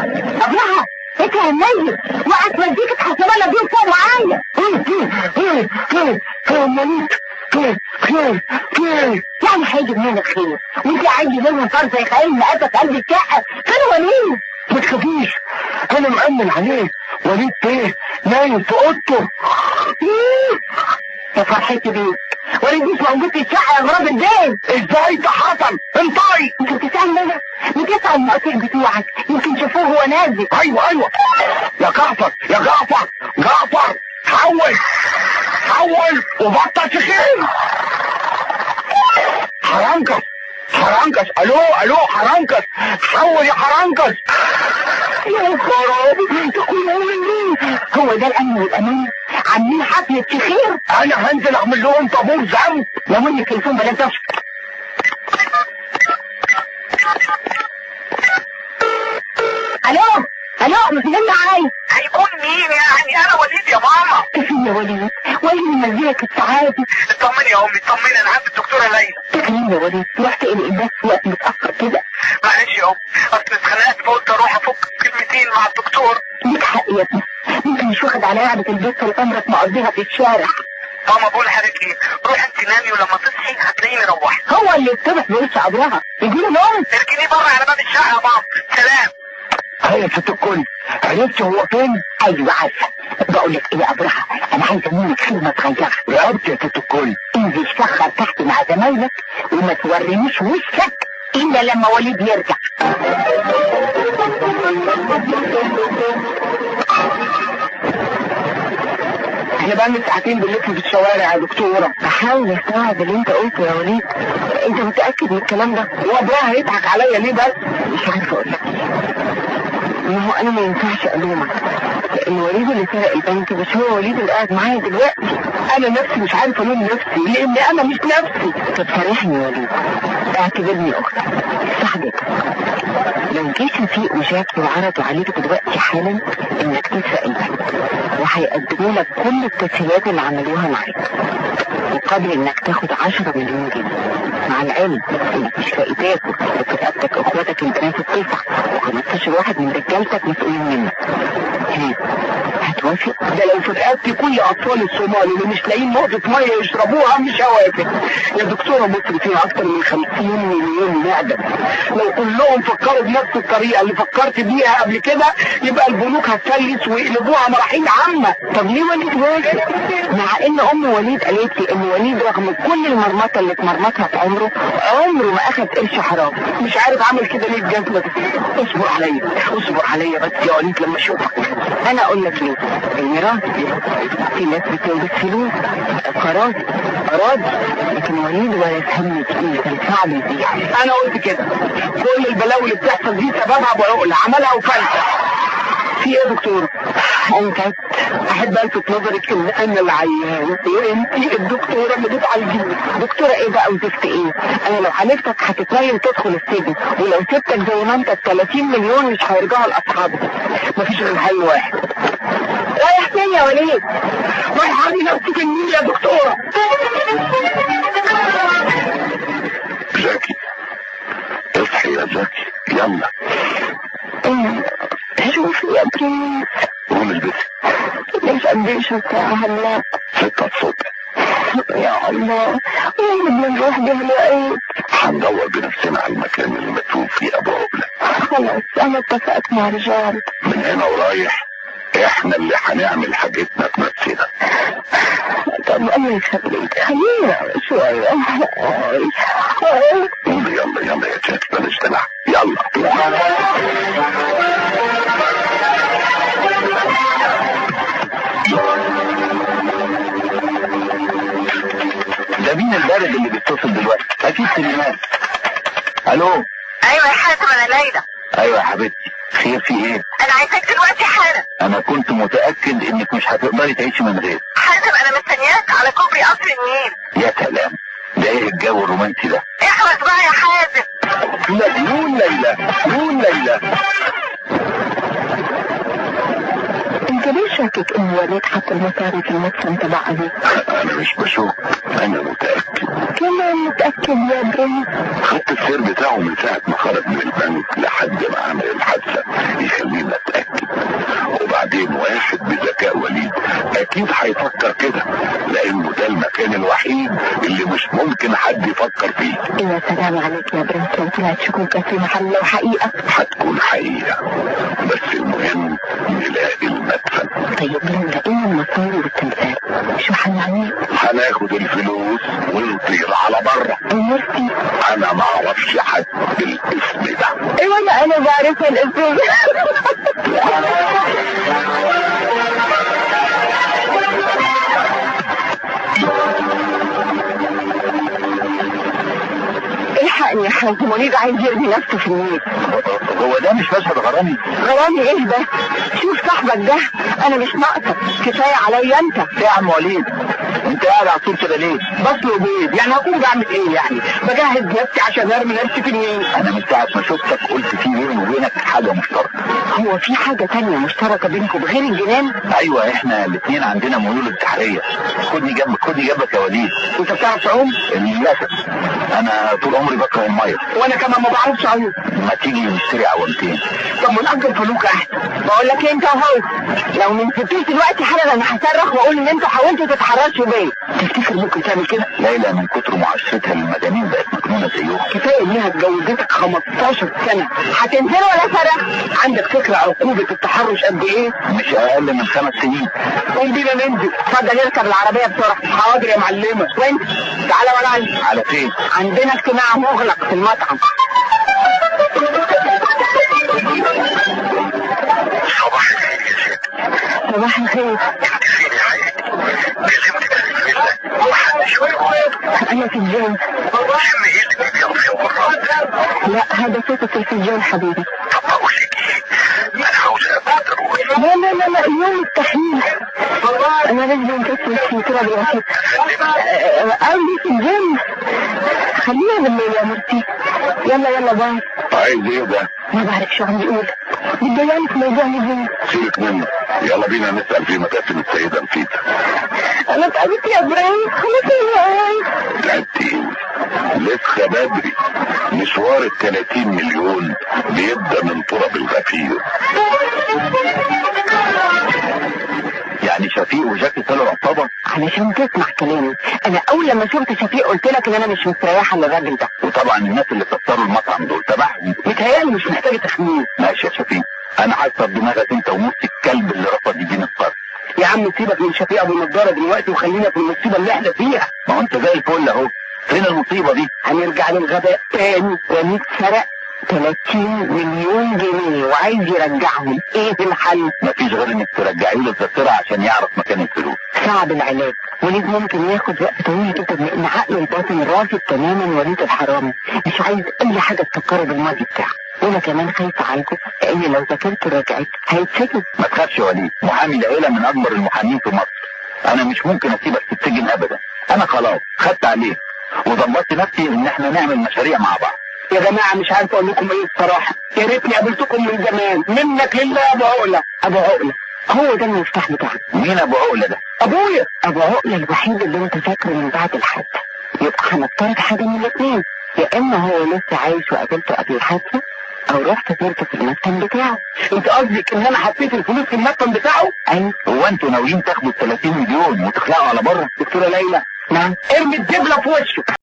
ابلها انت يا منيل وقت مزيكة حسبانة دي فوق معايا خير خير خير وليد خير خير خير يعني هيجي منين الخير وانت عندي منهم صار زي خيال مقاسة في قلب الشقة فين وليد ما تخافيش انا مأمن عليه وليد بيه نايم في اوضته يا فرحتي بيك وليد مش موجود في الشقة يا مراد البيت ازاي ده حصل انطقي انت بتسأل ماذا؟ بتسأل المقاطع بتوعك يمكن شافوه هو نازل ايوه ايوه يا جعفر يا جعفر جعفر حول حول وبطل تخين حرنكس حرنكس الو الو حرنكس حول يا حرنكس يا خرابي تكون مين هو ده الامن والامان عاملين حفلة شخير انا هنزل اعمل لهم طابور ذنب لو ان التليفون بلا دوشه الو الو مسلمنا معايا هيكون مين يعني انا وليد يا ماما فين يا وليد وليد منزلك السعادة اطمني يا امي اطمني انا عند الدكتوره ليلى فين يا وليد رحت ايه بس في وقت متأخر كده معلش يا امي اصل اتخنقت فقلت اروح افك كلمتين مع الدكتور ليك حق يا ابني انت مش واخد على قعدة البيت طول عمرك مقضيها في الشارع ماما بقول لحضرتك ايه روح انت نامي ولما تصحي هتلاقيني روحت هو اللي اتضح بوش قبرها يجيله نوم اركنيه بره على باب الشقه يا ماما سلام هيا يا ست الكل عرفت هو فين ايوه عارفه بقول لك ايه يا ابرهه انا عايزه منك خدمه صغيره رقبت يا ست الكل انزل شخر تحت مع زمايلك وما تورينيش وشك الا لما وليد يرجع احنا بقالنا ساعتين بنلف في الشوارع يا دكتوره بحاول استوعب اللي انت قلته يا وليد انت متاكد من الكلام ده هو ابوها هيضحك عليا ليه بس مش عارفه اقول لك ما هو انا ما ينفعش الومك لان وليد اللي سرق البنك مش هو وليد اللي قاعد معايا دلوقتي انا نفسي مش عارف الوم نفسي لان انا مش نفسي طب فرحني يا وليد اعتبرني اختك صاحبتك لو جه شفيق وشاك وعرضوا عليك دلوقتي حالا انك تسرق البنك وهيقدموا لك كل التسهيلات اللي عملوها معاك مقابل انك تاخد 10 مليون جنيه مع العلم انك مش لاقي تاكل وفي رقبتك اخواتك البنات التسع و15 واحد من رجالتك مسؤولين منك ها هتوافق؟ ده لو في رقبتي كل اطفال الصومال اللي مش لاقيين نقطه ميه يشربوها مش هوافق يا دكتوره مصر فيها اكتر من 50 مليون معدن لو كلهم فكروا بنفس الطريقه اللي فكرت بيها قبل كده يبقى البنوك هتفلس ويقلبوها مراحيل عامه طب ليه وليد وافق؟ مع ان ام وليد قالت لي ان وليد رغم كل المرمطه اللي اتمرمطها في عمره عمره ما اخد قرش حرام مش عارف عامل كده ليه الجزمه دي اصبر عليا اصبر عليا بس يا وليد لما اشوفك انا اقول لك ليه الميراث في ناس بتورث فلوس قراضي اراضي لكن وليد ولا يفهمني تقيل كان صعب يبيع انا قلت كده كل البلاوي اللي بتحصل دي سببها ابو عقل عملها وفلتة في ايه يا دكتور انت احب الفت نظرك ان انا العيان وانتي الدكتوره اللي بتعالجيني دكتورة ايه بقى وزفت ايه انا لو عالجتك هتتنيل تدخل السجن ولو سبتك زي ما انت ب 30 مليون مش هيرجعوا لاصحابك مفيش غير حل واحد رايح فين يا وليد رايح ارمي نفسي في النيل يا دكتوره زكي اصحي يا زكي يلا شوف يا بريس قوم البسي ليش قديش الساعة هلا ستة الصبح يا الله وين بدنا نروح بهالوقت هندور بنفسنا على المكان اللي مدفون فيه ابو عقلة خلص انا اتفقت مع رجال من هنا ورايح احنا اللي هنعمل حاجتنا بنفسنا طب الله يخليك خلينا شوية قومي يلا يلا يا شيخ بلاش دلع يلا ده مين البارد اللي بيتصل دلوقتي اكيد سليمان الو ايوه يا حاتم انا ليلى ايوه يا حبيبتي خير في ايه انا عايزاك دلوقتي حالا انا كنت متاكد انك مش هتقدري تعيشي من غير حاتم انا مستنياك على كوبري قصر النيل يا سلام ده ايه الجو الرومانسي ده اخلص بقى يا حاتم لا نون ليلى نون ليلى انت ليه شاكك ان وليد حط المصاري في المدفن تبع ابوك انا مش بشوف انا متأكد كمان متأكد يا ابراهيم خدت السير بتاعه من ساعة ما خرج من البنك لحد ما عمل الحادثة يخلينا نتأكد وبعدين واحد بذكاء وليد أكيد هيفكر كده لأنه ده المكان الوحيد اللي مش ممكن حد يفكر فيه يا سلام عليك يا ابراهيم لو طلعت شكوكة في محل لو حقيقة هتكون حقيقة بس المهم نلاقي المدفن طيب لو لقينا المصاري والتمثال شو هنعمل؟ هناخد الفلوس ونطير على بره مرسي انا ما اعرفش حد بالاسم ده ايوه لا انا بعرفها الاسم الحقني يا حاج منير عايز يرمي نفسه في النيل هو ده مش مشهد غرامي غرامي ايه بس شوف صاحبك ده انا مش ناقصك كفايه عليا انت يا عم وليد انت قاعد على طول كده ليه؟ بطل وبيض يعني هكون بعمل ايه يعني؟ بجهز نفسي عشان ارمي نفسي في النيل انا من ساعه ما شفتك قلت في بيني وبينك حاجه مشتركه هو في حاجه تانية مشتركه بينكم غير الجنان ايوه احنا الاثنين عندنا ميول انتحاريه خدني جنبك خدني جنبك يا وليد انت بتعرف تعوم؟ للاسف انا طول عمري بكره الميه وانا كمان ما بعرفش اعوم ما تيجي نشتري عوامتين طب ما نأجر فلوكة احسن بقول لك إيه انت وهو لو من سبتوش دلوقتي حالا انا هصرخ واقول ان انتوا حاولتوا تتحرشوا بيا تفتكر ممكن تعمل كده؟ ليلى من كتر معاشرتها للمجانين بقت مجنونه زيهم كفايه انها اتجوزتك 15 سنه هتنزلوا ولا صرخ عندك فكره عقوبه التحرش قد ايه؟ مش اقل من خمس سنين قوم بينا ننزل اتفضل اركب العربيه بسرعه حاضر يا معلمه وانت تعالى ورايا على فين عندنا اجتماع مغلق في المطعم صباح الخير يا ست صباح الخير انت فين يا حياتي كلمتك عن الفيلا ومحدش بيقول انا في الجيم والله ايه اللي بيبيعوا في مرات لا هذا صوت التلفزيون حبيبي طب بقول لك ايه انا عاوز اقابلك ضروري لا لا لا لا اليوم مستحيل انا لازم انكسر في تراب الوحيد قوي في الجيم خلينا بالليل يا مرتي يلا يلا باي عايز ايه ده ما بعرف شو عم بيقول بدي اياني في موضوع الجيم سيبك منه يلا بينا نسال في مكاتب السيده نفيسه انا تعبت يا ابراهيم خلاص يا تعبت ايه لسه بدري مشوار ال 30 مليون بيبدا من تراب الغفير يعني شفيق وجاكي طلعوا عصابه علشان تسمع كلامي انا اول لما شفت شفيق قلت لك ان انا مش مستريحه للراجل ده وطبعا الناس اللي كسروا المطعم دول تبعهم متهيألي مش محتاجه تخمين ماشي يا شفيق انا حاسه بدماغك انت ونص الكلب اللي رفض يديني الصرف يا عم سيبك من شفيق ابو النضاره دلوقتي وخلينا في المصيبه اللي احنا فيها ما هو انت زي الفل اهو فين المصيبه دي هنرجع للغباء تاني وليد سرق 30 مليون جنيه وعايز يرجعهم ايه الحل مفيش غير انك ترجعي له الذاكره عشان يعرف مكان الفلوس صعب العلاج وليد ممكن ياخد وقت طويل جدا لان عقله الباطن رافض تماما وليد الحرامي مش عايز اي حاجه تفكره بالماضي بتاعه وانا كمان خايفه عليكم لان لو ذاكرته رجعت هيتسجن ما تخافش يا وليد محامي العيله من اكبر المحامين في مصر انا مش ممكن اسيبك تتسجن ابدا انا خلاص خدت عليه وظبطت نفسي ان احنا نعمل مشاريع مع بعض يا جماعه مش عارف اقول لكم ايه الصراحه يا ريتني قابلتكم من زمان منك لله يا ابو عقله ابو عقله هو ده المفتاح بتاعنا مين ابو عقله ده ابويا ابو عقله الوحيد اللي انت فاكره من بعد الحادثه يبقى هنفترض حاجه من الاثنين يا اما هو لسه عايش وقابلته قبل الحادثه او رحت زرته في المكتب بتاعه انت قصدك ان انا حطيت الفلوس في المكتب بتاعه ايوه هو انتوا ناويين تاخدوا ال 30 مليون وتخلعوا على بره دكتوره ليلى نعم ارمي الدبله في وشه